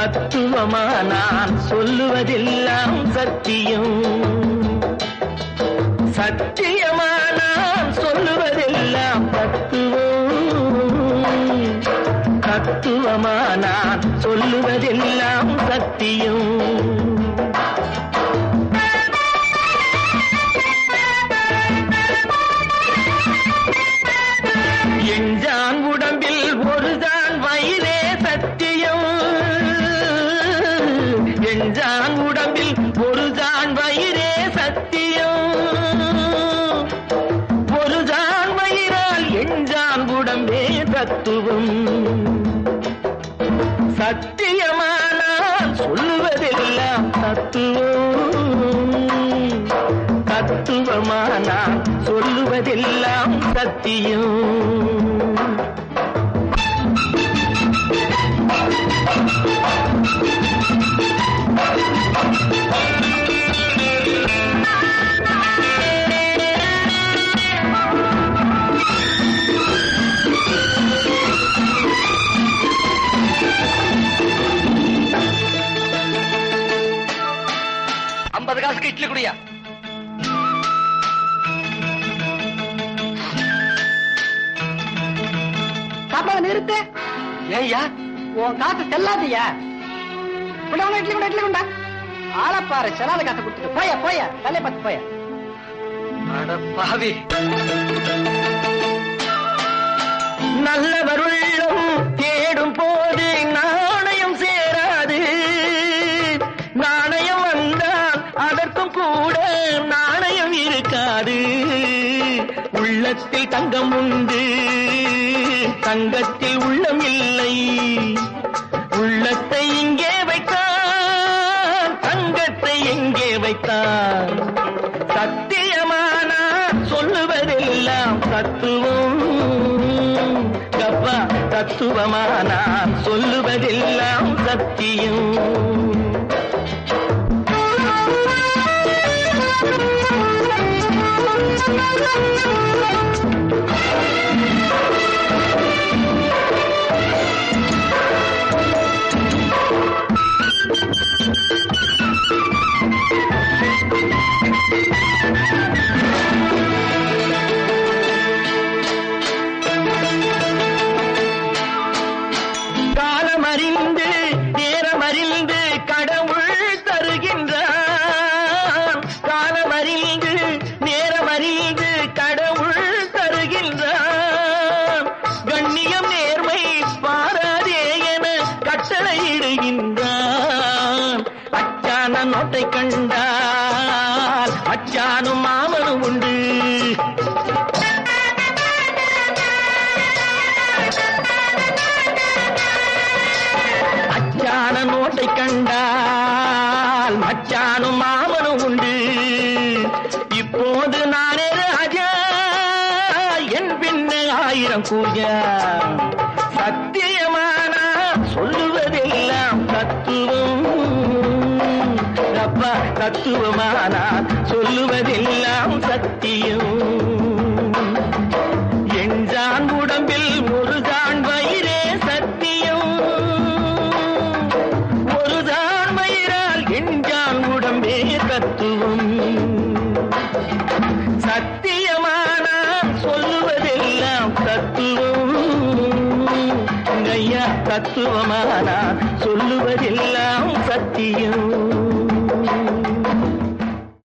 தத்துவமா நான் சொல்லுவதெல்லாம் சத்தியம் சத்தியமா நான் சொல்லுவதெல்லாம் தத்துவம் தத்துவமா நான் சொல்லுவதெல்லாம் சத்தியம் எஞ்சான் உடம்பில் ஒருதான் வயிறே சத்தியம் எஞ்சான் உடம்பில் ஒருதான் வயிறே சத்தியம் ஒருதான் வயிறால் எஞ்சான் உடம்பே தத்துவம் சத்தியமானால் சொல்லுவதெல்லாம் தத்துவம் தத்துவமானால் சொல்லுவதெல்லாம் சத்தியம் ஐம்பது காசுக்கு இட்லி குடியா சாப்பாடு நிறுத்து ஏய்யா உன் காசு செல்லாதியா கொண்டா கொண்டா இட்லி கொண்டா இட்லி கொண்டா ஆளப்பாரு செல்லாத காசை கொடுத்துட்டு போய போய தலையை பார்த்து போய அட பாவி நல்லவருள்ளம் தேடும் போது நாணயம் சேராது நாணயம் வந்தால் அதற்கும் கூட நாணயம் இருக்காது உள்ளத்தில் தங்கம் உண்டு தங்கத்தில் உள்ளம் இல்லை உள்ளத்தை இங்கே வைத்தான் தங்கத்தை எங்கே வைத்தான் சத்தியமான சொல்லுவதெல்லாம் தத்துவம் கப்பா தத்துவமானா சொல்லுவதெல்லாம் சத்தியம் காலமறிந்து நேரமறிந்து கடவுள் தருகின்றான் காலமறிந்து நேரமறிந்து கடவுள் தருகின்றான் கண்ணியம் நேர்மை பாராதே என கட்டளையிடுகின்றான் அச்சான நோட்டை கண்டால் அச்சானும் மாமனும் உண்டு அச்சான நோட்டை கண்டால் மச்சானும் மாமனும் உண்டு இப்போது நானே ராஜா என் பின்ன ஆயிரம் பூஜா சத்தியமான சொல்லுவதெல்லாம் தத்துவம் அப்பா தத்துவமானா சொல்லுவதெல்லாம் சத்தியம் எஞ்சான் உடம்பில் ஒருதான் வயிறே சத்தியம் ஒருதான் வயிறால் எஞ்சான் உடம்பே தத்துவம் சத்தியமான சொல்லுவதெல்லாம் தத்துவம் ஐயா தத்துவமான சொல்லுவதெல்லாம் சத்தியம்